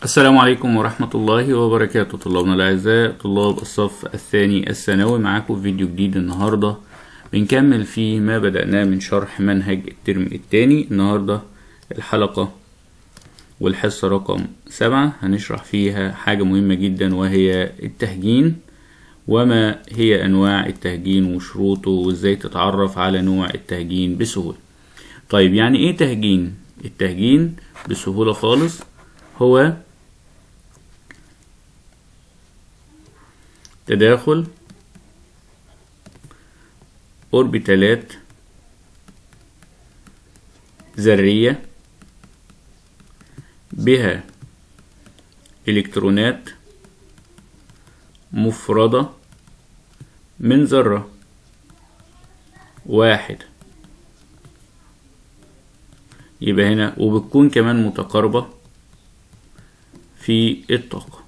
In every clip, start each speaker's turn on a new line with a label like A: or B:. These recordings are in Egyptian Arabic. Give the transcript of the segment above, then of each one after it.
A: السلام عليكم ورحمة الله وبركاته طلابنا الأعزاء طلاب الصف الثاني الثانوي معاكم في فيديو جديد النهاردة بنكمل فيه ما بدأناه من شرح منهج الترم الثاني النهاردة الحلقة والحصة رقم سبعة هنشرح فيها حاجة مهمة جدا وهي التهجين وما هي أنواع التهجين وشروطه وإزاي تتعرف على نوع التهجين بسهولة طيب يعني إيه تهجين؟ التهجين بسهولة خالص هو تداخل أوربيتالات ذرية بها إلكترونات مفردة من ذرة واحد يبقى هنا وبتكون كمان متقاربة في الطاقة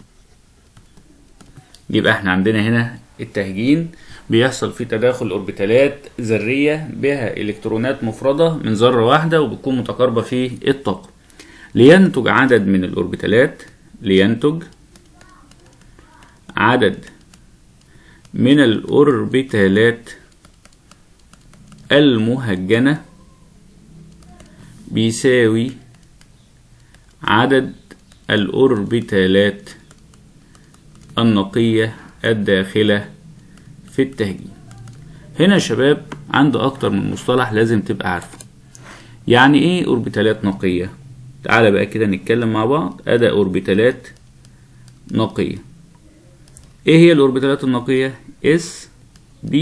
A: يبقى احنا عندنا هنا التهجين بيحصل فيه تداخل اوربيتالات ذرية بها الكترونات مفردة من ذرة واحدة وبتكون متقاربة في الطاقة لينتج عدد من الاوربيتالات لينتج عدد من الاوربيتالات المهجنة بيساوي عدد الأوربيتالات النقية الداخلة في التهجين هنا يا شباب عنده أكتر من مصطلح لازم تبقى عارفه يعني إيه أوربيتالات نقية؟ تعالى بقى كده نتكلم مع بعض أدا أوربيتالات نقية إيه هي الأوربيتالات النقية؟ S B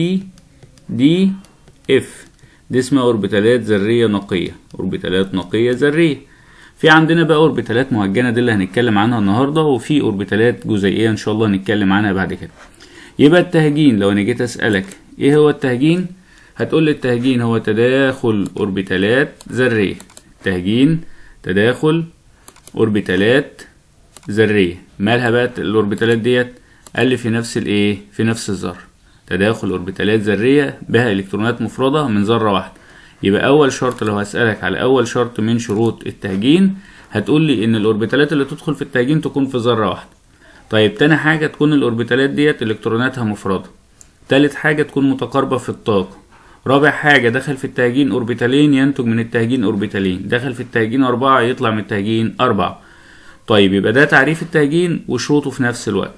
A: D F دي اسمها أوربيتالات ذرية نقية أوربيتالات نقية ذرية في عندنا بقى اوربيتالات مهجنه دي اللي هنتكلم عنها النهارده وفي اوربيتالات جزيئيه ان شاء الله هنتكلم عنها بعد كده يبقى التهجين لو انا جيت اسالك ايه هو التهجين هتقول لي التهجين هو تداخل اوربيتالات ذريه تهجين تداخل اوربيتالات ذريه مالها بقى الاوربيتالات ديت قال لي في نفس الايه في نفس الذره تداخل اوربيتالات ذريه بها الكترونات مفرده من ذره واحده يبقى اول شرط لو هسألك على اول شرط من شروط التهجين هتقول لي ان الاوربيتالات اللي تدخل في التهجين تكون في ذرة واحدة طيب تاني حاجة تكون الاوربيتالات ديت الكتروناتها مفردة تالت حاجة تكون متقاربة في الطاقة رابع حاجة دخل في التهجين اوربيتالين ينتج من التهجين اوربيتالين دخل في التهجين أربعة يطلع من التهجين أربعة طيب يبقى ده تعريف التهجين وشروطه في نفس الوقت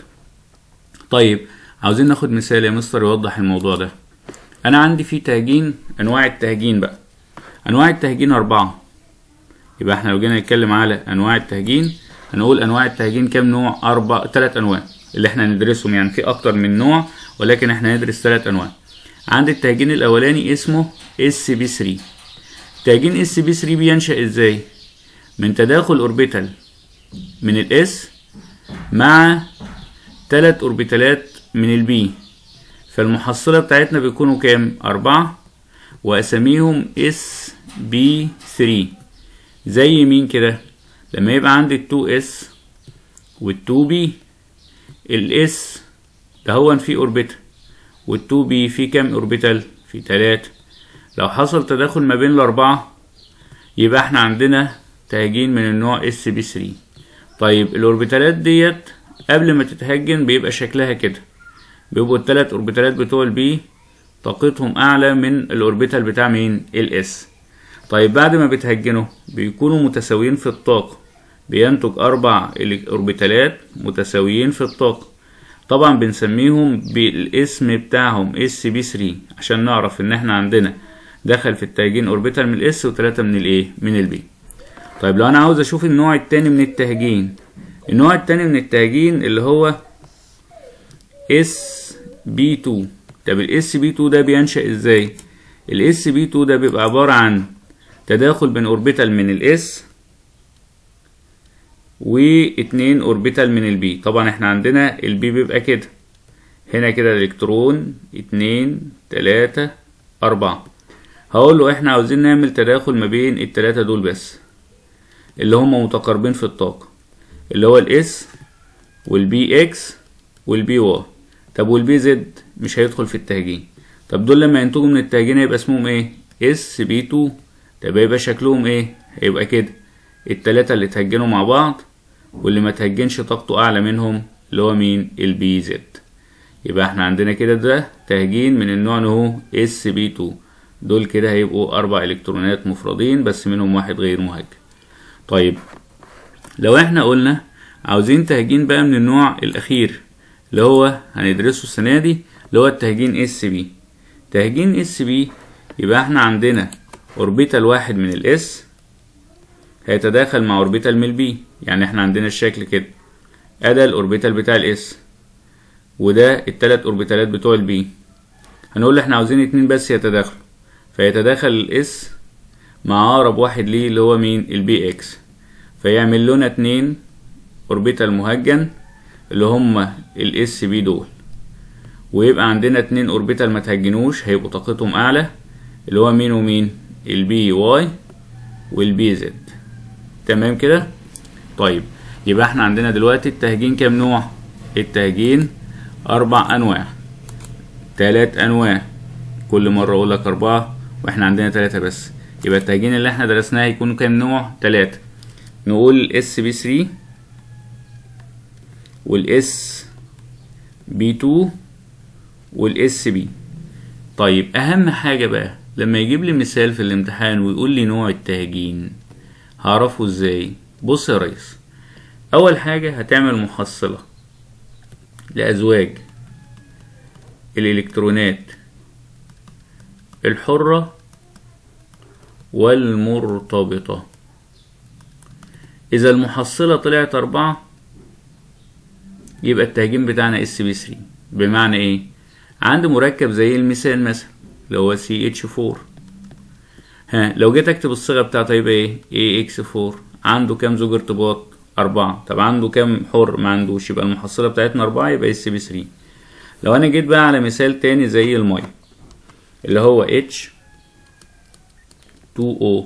A: طيب عاوزين ناخد مثال يا مستر يوضح الموضوع ده انا عندي في تهجين انواع التهجين بقى انواع التهجين اربعة يبقى احنا لو جينا نتكلم على انواع التهجين هنقول انواع التهجين كام نوع اربع تلات انواع اللي احنا ندرسهم يعني في اكتر من نوع ولكن احنا ندرس تلات انواع عند التهجين الاولاني اسمه اس بي 3 تهجين اس بي 3 بينشأ ازاي من تداخل اوربيتال من الاس مع تلات اوربيتالات من البي فالمحصلة بتاعتنا بيكونوا كام؟ أربعة وأساميهم اس بي 3 زي مين كده؟ لما يبقى عندي التو اس والتو بي الاس ده هو فيه اوربيتال والتو بي فيه كام اوربيتال؟ في تلاتة لو حصل تداخل ما بين الأربعة يبقى احنا عندنا تهجين من النوع اس بي 3 طيب الأوربيتالات ديت قبل ما تتهجن بيبقى شكلها كده بيبقوا التلات اوربيتالات بتوع البي طاقتهم اعلى من الاوربيتال بتاع مين الاس طيب بعد ما بتهجنوا بيكونوا متساويين في الطاقة بينتج اربع اوربيتالات متساويين في الطاقة طبعا بنسميهم بالاسم بتاعهم اس بي 3 عشان نعرف ان احنا عندنا دخل في التهجين اوربيتال من الاس وتلاتة من الايه من البي طيب لو انا عاوز اشوف النوع التاني من التهجين النوع التاني من التهجين اللي هو اس بي 2 طب الاس بي 2 ده بينشأ ازاي الاس بي 2 ده بيبقى عبارة عن تداخل بين اوربيتال من الاس واتنين اوربيتال من البي طبعا احنا عندنا البي بيبقى كده هنا كده الالكترون اتنين تلاتة اربعة هقول له احنا عاوزين نعمل تداخل ما بين التلاتة دول بس اللي هم متقاربين في الطاقة اللي هو الاس والبي اكس والبي واي طب والبي زد مش هيدخل في التهجين طب دول لما ينتجوا من التهجين هيبقى اسمهم ايه اس بي 2 طب هيبقى شكلهم ايه هيبقى كده التلاتة اللي اتهجنوا مع بعض واللي ما تهجنش طاقته اعلى منهم اللي هو مين البي زد يبقى احنا عندنا كده ده تهجين من النوع اللي هو اس بي 2 دول كده هيبقوا اربع الكترونات مفردين بس منهم واحد غير مهجن طيب لو احنا قلنا عاوزين تهجين بقى من النوع الاخير اللي هو هندرسه السنه دي اللي هو التهجين اس بي تهجين اس بي يبقى احنا عندنا اوربيتال واحد من الاس هيتداخل مع اوربيتال من البي يعني احنا عندنا الشكل كده ادي الاوربيتال بتاع الاس وده التلات اوربيتالات بتوع البي هنقول احنا عاوزين اتنين بس يتداخلوا فيتداخل الاس مع اقرب واحد ليه اللي هو مين البي اكس فيعمل لنا اتنين اوربيتال مهجن اللي هما الاس بي دول ويبقى عندنا اتنين اوربيتال ما تهجنوش هيبقوا طاقتهم اعلى اللي هو مين ومين البي واي والبي زد تمام كده طيب يبقى احنا عندنا دلوقتي التهجين كام نوع التهجين اربع انواع تلات انواع كل مرة اقول لك اربعة واحنا عندنا تلاتة بس يبقى التهجين اللي احنا درسناه هيكونوا كام نوع تلاتة نقول اس بي 3 والاس بي 2 والاس بي طيب اهم حاجة بقى لما يجيب لي مثال في الامتحان ويقول لي نوع التهجين هعرفه ازاي بص يا ريس اول حاجة هتعمل محصلة لازواج الالكترونات الحرة والمرتبطة اذا المحصلة طلعت اربعة يبقى التهجين بتاعنا اس بي 3 بمعنى ايه عندي مركب زي المثال مثلا اللي هو سي اتش 4 ها لو جيت اكتب الصيغه بتاعته يبقى ايه اي اكس 4 عنده كام زوج ارتباط أربعة طب عنده كام حر ما عندوش يبقى المحصلة بتاعتنا أربعة يبقى اس بي 3 لو أنا جيت بقى على مثال تاني زي المية اللي هو اتش 2 o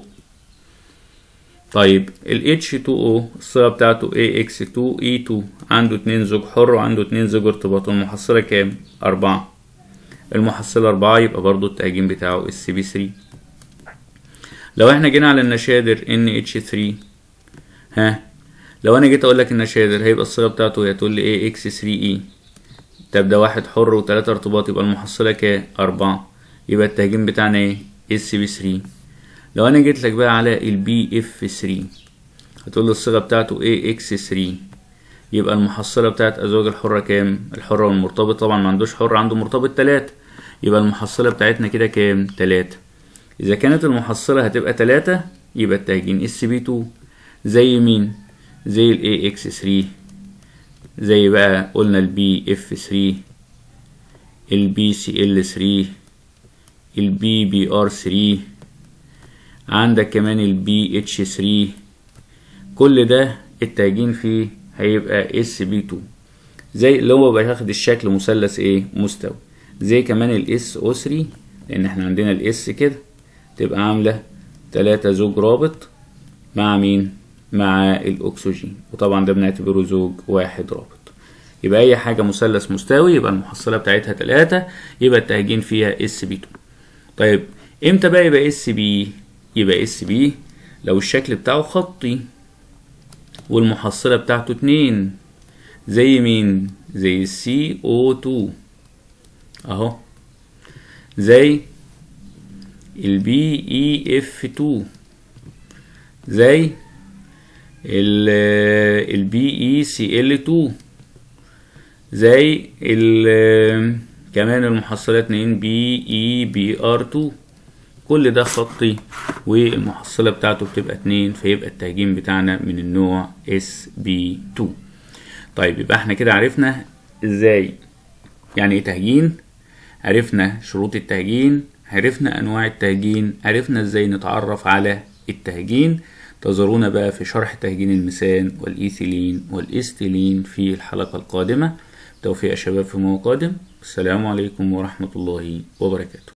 A: طيب ال H2O الصيغة بتاعته AX2 E2 عنده اتنين زوج حر وعنده اتنين زوج ارتباط والمحصلة كام؟ أربعة المحصلة أربعة يبقى برضو التهجين بتاعه SCB3 لو احنا جينا على النشادر NH3 ها لو انا جيت اقول لك النشادر هيبقى الصيغة بتاعته هي تقول لي AX3E طب ده واحد حر وتلاتة ارتباط يبقى المحصلة كام؟ أربعة يبقى التهجين بتاعنا ايه؟ SCB3 لو انا جيت لك بقى على البي اف 3 هتقول له الصيغه بتاعته ايه اكس 3 يبقى المحصله بتاعت ازواج الحره كام الحره والمرتبط طبعا ما عندوش حر عنده مرتبط تلاتة يبقى المحصله بتاعتنا كده كام تلاتة اذا كانت المحصله هتبقى تلاتة يبقى التهجين اس بي 2 زي مين زي الاي اكس 3 زي بقى قلنا البي اف 3 البي سي ال 3 البي بي ار 3 عندك كمان البي اتش 3 كل ده التهجين فيه هيبقى اس بي 2 زي اللي هو بياخد الشكل مثلث ايه مستوي زي كمان الاس او 3 لان احنا عندنا الاس كده تبقى عامله تلاتة زوج رابط مع مين مع الاكسجين وطبعا ده بنعتبره زوج واحد رابط يبقى اي حاجه مثلث مستوي يبقى المحصله بتاعتها تلاتة يبقى التهجين فيها اس بي 2 طيب امتى بقى يبقى اس بي يبقى اس بي لو الشكل بتاعه خطي والمحصلة بتاعته اتنين زي مين زي السي او 2 اهو زي البي اي اف 2 زي البي اي سي ال 2 زي ال كمان المحصلة اتنين بي اي بي ار 2 كل ده خطي والمحصلة بتاعته بتبقى اتنين فيبقى التهجين بتاعنا من النوع SB2 طيب يبقى احنا كده عرفنا ازاي يعني ايه تهجين عرفنا شروط التهجين عرفنا انواع التهجين عرفنا ازاي نتعرف على التهجين انتظرونا بقى في شرح تهجين الميثان والايثيلين والاستيلين في الحلقة القادمة توفيق يا شباب في قادم السلام عليكم ورحمة الله وبركاته